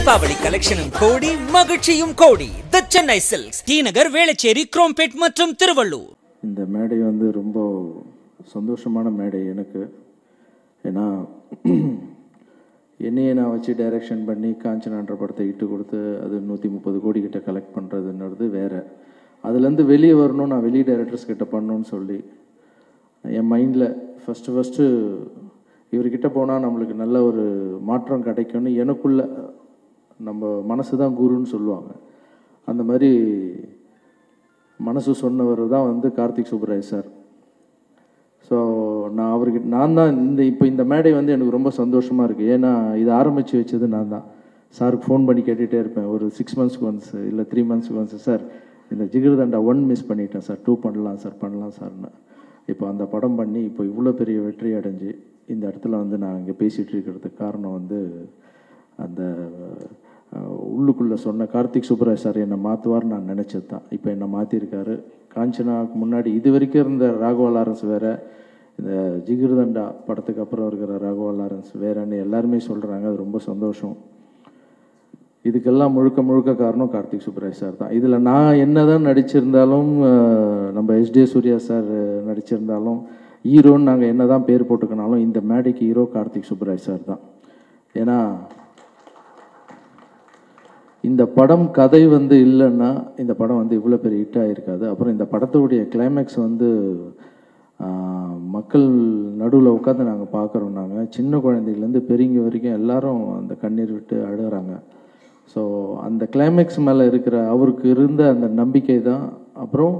தீபாவளி கலெக்ஷனும் கோடி மகிழ்ச்சியும் கோடி the Chennai Silks T Nagar Velachery Chromepet மற்றும் திருவள்ளூர் இந்த மேடை வந்து ரொம்ப சந்தோஷமான மேடை எனக்கு ஏன்னா என்னையே நான் வச்சு டைரக்ஷன் பண்ணி காஞ்சனான்ற படத்தை இட்டு கொடுத்து அது நூற்றி முப்பது கோடி கிட்ட கலெக்ட் பண்ணுறதுன்றது வேறு அதுலேருந்து வெளியே வரணும் நான் வெளி டைரக்டர்ஸ் கிட்ட பண்ணணும்னு சொல்லி என் மைண்டில் ஃபஸ்ட்டு ஃபஸ்ட்டு இவர்கிட்ட போனால் நம்மளுக்கு நல்ல ஒரு மாற்றம் கிடைக்கும்னு எனக்குள்ள நம்ம மனசு தான் குருன்னு சொல்லுவாங்க அந்த மாதிரி மனசு சொன்னவர் தான் வந்து கார்த்திக் சுப்ராய் சார் ஸோ நான் அவர்கிட்ட நான் தான் இந்த இப்போ இந்த மேடை வந்து எனக்கு ரொம்ப சந்தோஷமாக இருக்குது ஏன்னா இது ஆரம்பித்து வச்சது நான் தான் சாருக்கு ஃபோன் பண்ணி கேட்டுகிட்டே இருப்பேன் ஒரு சிக்ஸ் மந்த்ஸ்க்கு ஒன்ஸ் இல்லை த்ரீ மந்த்ஸ்க்கு ஒன்ஸ் சார் இந்த ஜிகிர்தண்டா ஒன் மிஸ் பண்ணிட்டேன் சார் டூ பண்ணலாம் சார் பண்ணலாம் சார்னு இப்போ அந்த படம் பண்ணி இப்போ இவ்வளோ பெரிய வெற்றி அடைஞ்சு இந்த இடத்துல வந்து நான் இங்கே பேசிகிட்டு இருக்கிறதுக்கு காரணம் வந்து அந்த அஹ், உள்ளுக்குள்ளே சொன்ன கார்த்திக் சுப்ராஜ் சார் என்னை மாற்றுவார்னு நான் நினச்சது தான் இப்போ என்னை மாற்றிருக்காரு காஞ்சனாவுக்கு முன்னாடி இது வரைக்கும் இருந்த ராகவா லாரன்ஸ் வேறு இந்த ஜிகிர்தண்டா படத்துக்கு அப்புறம் இருக்கிற ராகவா லாரன்ஸ் வேறன்னு எல்லாருமே சொல்கிறாங்க அது ரொம்ப சந்தோஷம் இதுக்கெல்லாம் முழுக்க முழுக்க காரணம் கார்த்திக் சுப்ராஜ் சார் தான் இதில் நான் என்னதான் நடிச்சிருந்தாலும் அஹ், நம்ம எஸ்டே சூர்யா சார் நடிச்சிருந்தாலும் ஹீரோன்னு நாங்கள் என்னதான் பேர் போட்டுக்கினாலும் இந்த மேடைக்கு ஹீரோ கார்த்திக் சுப்ராஜ் சார் தான் ஏன்னா இந்த படம் கதை வந்து இல்லைன்னா இந்த படம் வந்து இவ்வளோ பெரிய ஹிட் ஆகிருக்காது அப்புறம் இந்த படத்துடைய கிளைமேக்ஸ் வந்து ஆஹ், மக்கள் நடுவில் உட்காந்து நாங்கள் பார்க்குறோம் நாங்கள் சின்ன குழந்தைங்கலேருந்து பெரியவங்க வரைக்கும் எல்லாரும் அந்த கண்ணீர் விட்டு அழுகிறாங்க ஸோ அந்த கிளைமேக்ஸ் மேலே இருக்கிற அவருக்கு இருந்த அந்த நம்பிக்கை தான் அப்புறம்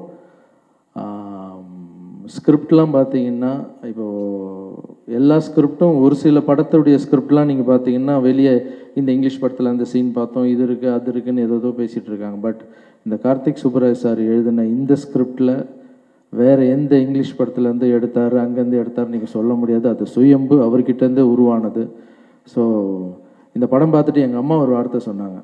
ஸ்கிரிப்ட்லாம் பார்த்தீங்கன்னா இப்போது எல்லா ஸ்கிரிப்டும் ஒரு சில படத்துடைய ஸ்கிரிப்ட்லாம் நீங்கள் பார்த்தீங்கன்னா வெளியே இந்த இங்கிலீஷ் படத்தில் அந்த சீன் பார்த்தோம் இது இருக்குது அது இருக்குன்னு ஏதோ ஏதோ பேசிகிட்டு இருக்காங்க பட் இந்த கார்த்திக் சுப்பராஜ் சார் எழுதின இந்த ஸ்கிரிப்டில் வேறு எந்த இங்கிலீஷ் படத்துலேருந்து எடுத்தார் அங்கேருந்து எடுத்தார் நீங்கள் சொல்ல முடியாது அது சுயம்பு அவர்கிட்டேருந்தே உருவானது ஸோ இந்த படம் பார்த்துட்டு எங்கள் அம்மா ஒரு வார்த்தை சொன்னாங்க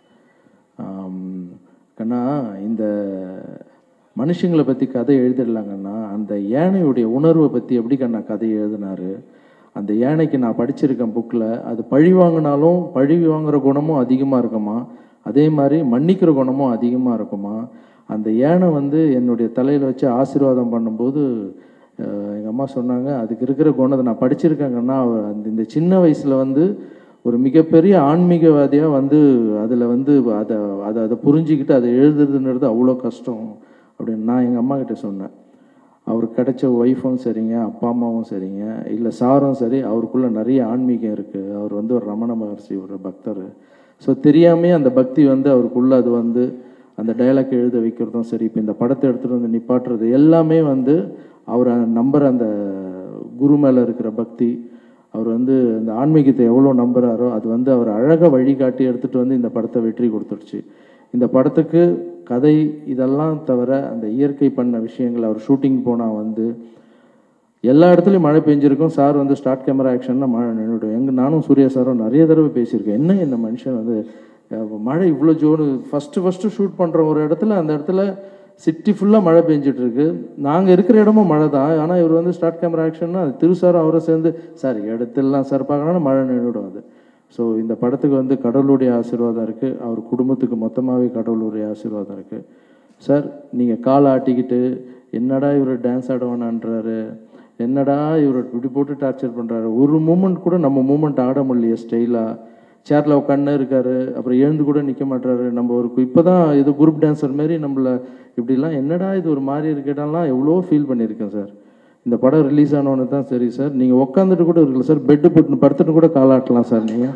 ஆம், கண்ணா இந்த மனுஷங்களை பற்றி கதை எழுதிடலாங்கண்ணா அந்த யானையுடைய உணர்வை பற்றி எப்படி கண்ணா கதை எழுதினாரு அந்த யானைக்கு நான் படிச்சிருக்கேன் புக்கில் அது பழி வாங்கினாலும் பழி வாங்குற குணமும் அதிகமாக இருக்குமா அதே மாதிரி மன்னிக்கிற குணமும் அதிகமாக இருக்குமா அந்த யானை வந்து என்னுடைய தலையில் வச்சு ஆசீர்வாதம் பண்ணும்போது எங்கள் அம்மா சொன்னாங்க அதுக்கு இருக்கிற குணத்தை நான் படிச்சிருக்கேங்கன்னா அவர் அந்த இந்த சின்ன வயசில் வந்து ஒரு மிகப்பெரிய ஆன்மீகவாதியாக வந்து அதில் வந்து அதை அதை அதை புரிஞ்சிக்கிட்டு அதை எழுதுறதுன்றது அவ்வளோ கஷ்டம் அப்படின்னு நான் எங்கள் அம்மா கிட்ட சொன்னேன் அவருக்கு கிடைச்ச ஒய்ஃபும் சரிங்க அப்பா அம்மாவும் சரிங்க இல்லை சாரும் சரி அவருக்குள்ள நிறைய ஆன்மீகம் இருக்குது அவர் வந்து ஒரு ரமண மகர்ஷி ஒரு பக்தர் ஸோ தெரியாமே அந்த பக்தி வந்து அவருக்குள்ள அது வந்து அந்த டைலாக் எழுத வைக்கிறதும் சரி இப்போ இந்த படத்தை எடுத்துகிட்டு வந்து நிப்பாட்டுறது எல்லாமே வந்து அவர் நம்புற அந்த குரு மேலே இருக்கிற பக்தி அவர் வந்து அந்த ஆன்மீகத்தை எவ்வளோ நம்புறாரோ அது வந்து அவர் அழகாக வழிகாட்டி எடுத்துகிட்டு வந்து இந்த படத்தை வெற்றி கொடுத்துருச்சு இந்த படத்துக்கு கதை இதெல்லாம் தவிர அந்த இயற்கை பண்ண விஷயங்கள் அவர் ஷூட்டிங் போனால் வந்து எல்லா இடத்துலையும் மழை பெஞ்சிருக்கும் சார் வந்து ஸ்டார்ட் கேமரா ஆக்ஷன்னா மழை நின்றுடும் எங்க நானும் சூர்யா சாரும் நிறைய தடவை பேசியிருக்கேன் என்ன இந்த மனுஷன் வந்து அஹ், மழை இவ்வளோ ஜோனு ஃபஸ்ட்டு ஃபஸ்ட்டு ஷூட் பண்ணுற ஒரு இடத்துல அந்த இடத்துல சிட்டி ஃபுல்லாக மழை பெஞ்சிட்டு இருக்கு நாங்கள் இருக்கிற இடமும் மழை தான் ஆனால் இவர் வந்து ஸ்டார்ட் கேமரா ஆக்ஷன்னா திரு சாரும் அவரை சேர்ந்து சார் இடத்துலலாம் சார் பார்க்கணும்னா மழை நின்றுடும் அது ஸோ இந்த படத்துக்கு வந்து கடவுளுடைய ஆசீர்வாதம் இருக்குது அவர் குடும்பத்துக்கு மொத்தமாகவே கடவுளுடைய ஆசீர்வாதம் இருக்குது சார் நீங்கள் கால் ஆட்டிக்கிட்டு என்னடா இவர் டான்ஸ் ஆட வேணான்றாரு என்னடா இவர் இப்படி போட்டு டார்ச்சர் பண்ணுறாரு ஒரு மூமெண்ட் கூட நம்ம மூமெண்ட் ஆட முடியலையே ஸ்டைலாக சேரில் உட்காந்து இருக்காரு அப்புறம் எழுந்து கூட நிற்க மாட்டாரு நம்ம ஒரு இப்போ தான் இது குரூப் டான்ஸர் மாதிரி நம்மள இப்படிலாம் என்னடா இது ஒரு மாதிரி இருக்கேட்டாலாம் எவ்வளோ ஃபீல் பண்ணியிருக்கேன் சார் இந்த படம் ரிலீஸ் ஆனவொன்னு தான் சரி சார் நீங்கள் உட்காந்துட்டு கூட இருக்கல சார் பெட்டு போட்டு படுத்துட்டு கூட காலாட்டலாம் சார் நீங்கள்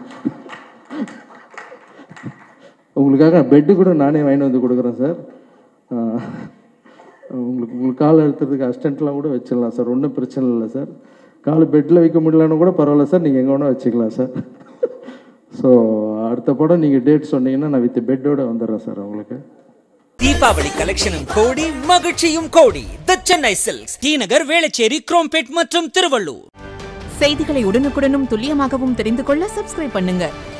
உங்களுக்காக பெட்டு கூட நானே வாங்கிட்டு வந்து கொடுக்குறேன் சார் ஆஹ், உங்களுக்கு உங்களுக்கு கால் அழுத்துறதுக்கு அஸ்டண்ட்லாம் கூட வச்சிடலாம் சார் ஒன்றும் பிரச்சனை இல்லை சார் கால் பெட்டில் வைக்க முடியலன்னு கூட பரவாயில்ல சார் நீங்கள் எங்கே வேணால் வச்சுக்கலாம் சார் ஸோ அடுத்த படம் நீங்கள் டேட் சொன்னீங்கன்னா நான் வித் பெட்டோட வந்துடுறேன் சார் உங்களுக்கு தீபாவளி கலெக்ஷனும் கோடி மகிழ்ச்சியும் கோடி the Chennai Silks T Nagar Velachery Chromepet மற்றும் திருவள்ளூர் செய்திகளை உடனுக்குடனும் துல்லியமாகவும் தெரிந்து கொள்ள சப்ஸ்கிரைப் பண்ணுங்க